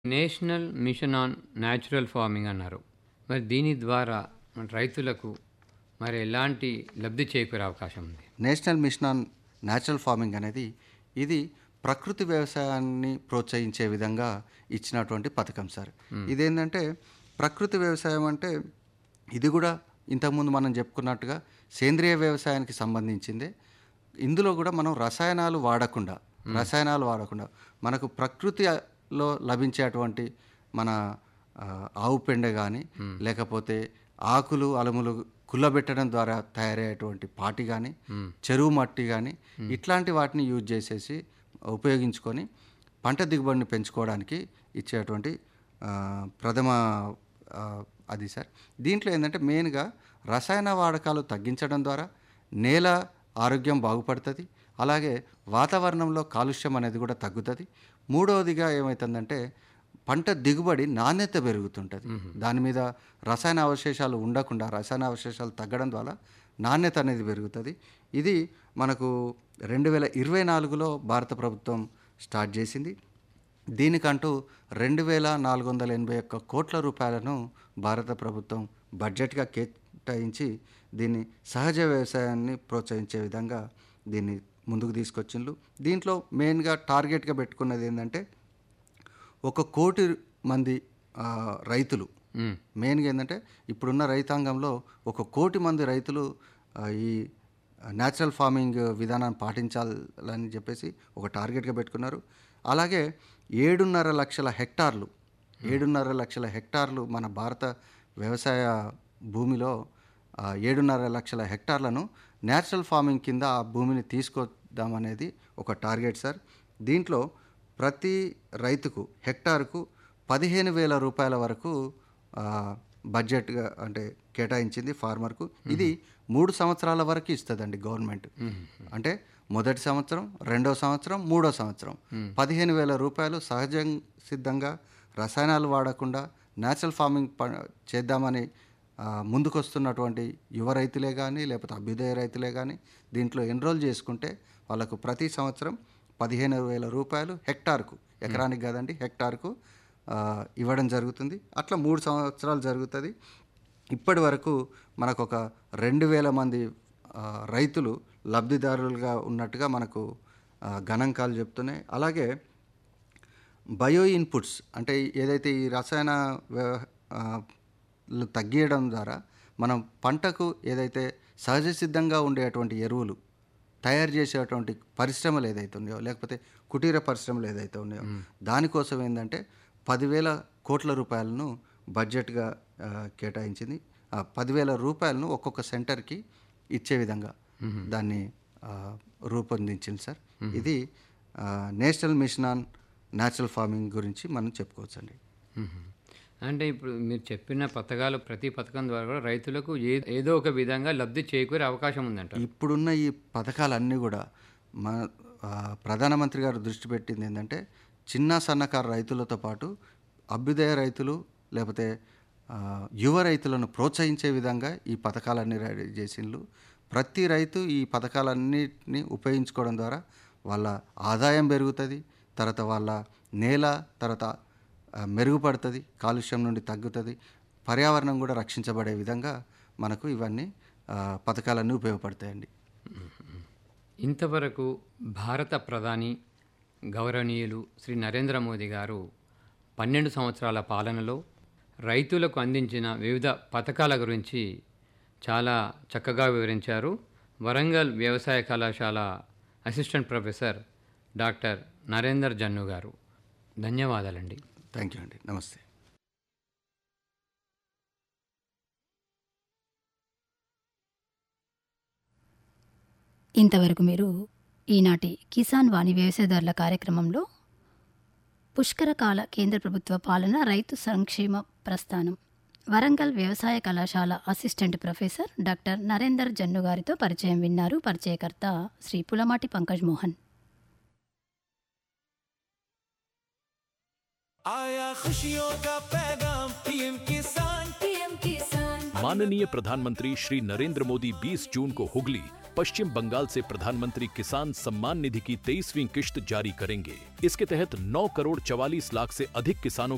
National mission on natural farming అన్నారు మరి దీని ద్వారా మన రైతులకు మరి ఎలాంటి లబ్ధి చేకూరే అవకాశం ఉంది national mission on natural farming అనేది ఇది ప్రకృతి వ్యవసాయాన్ని ప్రోత్సహించే విధంగా ఇచ్చినటువంటి పథకం సార్ ఇదేంటంటే ప్రకృతి వ్యవసాయం అంటే ఇది కూడా ఇంతకుముందు మనం చెప్పుకున్నట్టుగా సేంద్రియ వ్యవసాయానికి సంబంధించిందే ఇందులో కూడా మనం రసాయనాలు వాడకుండా రసాయనాలు వాడకుండా మనకు ప్రకృతిలో లభించేటువంటి మన ఆ, ఆవు పెండ కానీ లేకపోతే ఆకులు అలములు కుల్లబెట్టడం ద్వారా తయారయ్యేటువంటి పాటి కానీ చెరువు మట్టి కానీ ఇట్లాంటి వాటిని యూజ్ చేసేసి ఉపయోగించుకొని పంట దిగుబడిని పెంచుకోవడానికి ఇచ్చేటువంటి ఆ, ప్రథమ ఆ, అది సార్ దీంట్లో ఏంటంటే మెయిన్గా రసాయన వాడకాలు తగ్గించడం ద్వారా నేల ఆరోగ్యం బాగుపడుతుంది అలాగే వాతావరణంలో కాలుష్యం అనేది కూడా తగ్గుతుంది మూడవదిగా ఏమవుతుందంటే పంట దిగుబడి నాణ్యత పెరుగుతుంటుంది దాని మీద రసాయన అవశేషాలు ఉండకుండా రసాయన అవశేషాలు తగ్గడం ద్వారా నాణ్యత అనేది పెరుగుతుంది ఇది మనకు రెండు వేల ఇరవై నాలుగులో భారత ప్రభుత్వం స్టార్ట్ చేసింది దీనికంటూ రెండు వేల నాలుగు వందల ఎనభై ఒక్క కోట్ల రూపాయలను భారత ప్రభుత్వం బడ్జెట్గా కేటాయించి దీన్ని సహజ వ్యవసాయాన్ని ప్రోత్సహించే విధంగా దీన్ని ముందుకు తీసుకొచ్చిండ్రు దీంట్లో మెయిన్గా టార్గెట్గా పెట్టుకున్నది ఏంటంటే ఒక కోటి మంది ఆ, రైతులు మ్మ్. మెయిన్గా ఏంటంటే ఇప్పుడున్న రైతాంగంలో ఒక కోటి మంది రైతులు ఆ, ఈ న్యాచురల్ ఫార్మింగ్ విధానాన్ని పాటించాలని చెప్పేసి ఒక టార్గెట్గా పెట్టుకున్నారు అలాగే ఏడున్నర లక్షల హెక్టార్లు ఏడున్నర లక్షల హెక్టార్లు మన భారత వ్యవసాయ భూమిలో ఆ, ఏడున్నర లక్షల హెక్టార్లను న్యాచురల్ ఫార్మింగ్ కింద ఆ భూమిని తీసుకొద్దామనేది ఒక టార్గెట్ సార్ దీంట్లో ప్రతి రైతుకు హెక్టార్కు పదిహేను వేల రూపాయల వరకు ఆ, బడ్జెట్గా అంటే కేటాయించింది ఫార్మర్కు ఇది మూడు సంవత్సరాల వరకు ఇస్తుందండి గవర్నమెంట్ అంటే మొదటి సంవత్సరం రెండో సంవత్సరం మూడో సంవత్సరం పదిహేను వేల రూపాయలు సహజ సిద్ధంగా రసాయనాలు వాడకుండా న్యాచురల్ ఫార్మింగ్ ప చేద్దామని ఆ, ముందుకొస్తున్నటువంటి యువ రైతులే కానీ లేకపోతే అభ్యుదయ రైతులే కానీ దీంట్లో ఎన్రోల్ చేసుకుంటే వాళ్ళకు ప్రతి సంవత్సరం పదిహేను వేల రూపాయలు హెక్టార్కు ఎకరానికి కాదండి హెక్టార్కు ఆ, ఇవ్వడం జరుగుతుంది అట్లా మూడు సంవత్సరాలు జరుగుతుంది ఇప్పటి వరకు మనకు ఒక రెండు వేల మంది ఆ, రైతులు లబ్ధిదారులుగా ఉన్నట్టుగా మనకు ఆ, గణాంకాలు చెప్తున్నాయి అలాగే బయో ఇన్పుట్స్ అంటే ఏదైతే ఈ రసాయన వ్యవ- ఆ, లు తగ్గియడం ద్వారా మనం పంటకు ఏదైతే సహజ సిద్ధంగా ఉండేటువంటి ఎరువులు తయారు చేసేటువంటి పరిశ్రమలు ఏదైతే ఉన్నాయో లేకపోతే కుటీర పరిశ్రమలు ఏదైతే ఉన్నాయో దానికోసం ఏంటంటే పదివేల కోట్ల రూపాయలను బడ్జెట్గా ఆ, కేటాయించింది ఆ పదివేల రూపాయలను ఒక్కొక్క సెంటర్కి ఇచ్చే విధంగా దాన్ని ఆ, రూపొందించింది సార్ ఇది ఆ, national mission on natural farming గురించి మనం చెప్పుకోవచ్చండి మ్మ్. అంటే ఇప్పుడు మీరు చెప్పిన పథకాలు ప్రతి పథకం ద్వారా కూడా రైతులకు ఏ ఏదో ఒక విధంగా లబ్ధి చేకూరే అవకాశం ఉందంట ఇప్పుడున్న ఈ పథకాలన్నీ కూడా మన ఆ, ప్రధానమంత్రి గారు దృష్టి పెట్టింది ఏంటంటే చిన్న సన్నకారు రైతులతో పాటు అభ్యుదయ రైతులు లేకపోతే ఆ, యువ రైతులను ప్రోత్సహించే విధంగా ఈ పథకాలన్నీ రెడీ చేసిండ్రు ప్రతి రైతు ఈ పథకాలన్నిటిని ఉపయోగించుకోవడం ద్వారా వాళ్ళ ఆదాయం పెరుగుతుంది తర్వాత వాళ్ళ నేల తర్వాత ఆ, మెరుగుపడుతుంది కాలుష్యం నుండి తగ్గుతుంది పర్యావరణం కూడా రక్షించబడే విధంగా మనకు ఇవన్నీ ఆ, పథకాలన్నీ ఉపయోగపడతాయండి ఇంతవరకు భారత ప్రధాని గౌరవనీయులు శ్రీ నరేంద్ర మోదీ గారు పన్నెండు సంవత్సరాల పాలనలో రైతులకు అందించిన వివిధ పథకాల గురించి చాలా చక్కగా వివరించారు వరంగల్ వ్యవసాయ కళాశాల assistant professor doctor Narender Jannu garu ధన్యవాదాలండి థ్యాంక్ యూ అండి నమస్తే ఇంతవరకు మీరు ఈనాటి కిసాన్ వాణి వ్యవసాయదారుల కార్యక్రమంలో పుష్కరకాల కేంద్ర ప్రభుత్వ పాలన రైతు సంక్షేమ ప్రస్థానం వరంగల్ వ్యవసాయ కళాశాల assistant professor doctor Narender Jannu గారితో పరిచయం విన్నారు పరిచయకర్త శ్రీ పులమాటి పంకజ్ మోహన్ आया खुशियों का पैगाम पीएम किसान पीएम किसान माननीय प्रधानमंत्री श्री नरेंद्र मोदी 20 जून को हुगली पश्चिम बंगाल से प्रधानमंत्री किसान सम्मान निधि की तेईसवीं किश्त जारी करेंगे इसके तहत 9 करोड़ 44 लाख से अधिक किसानों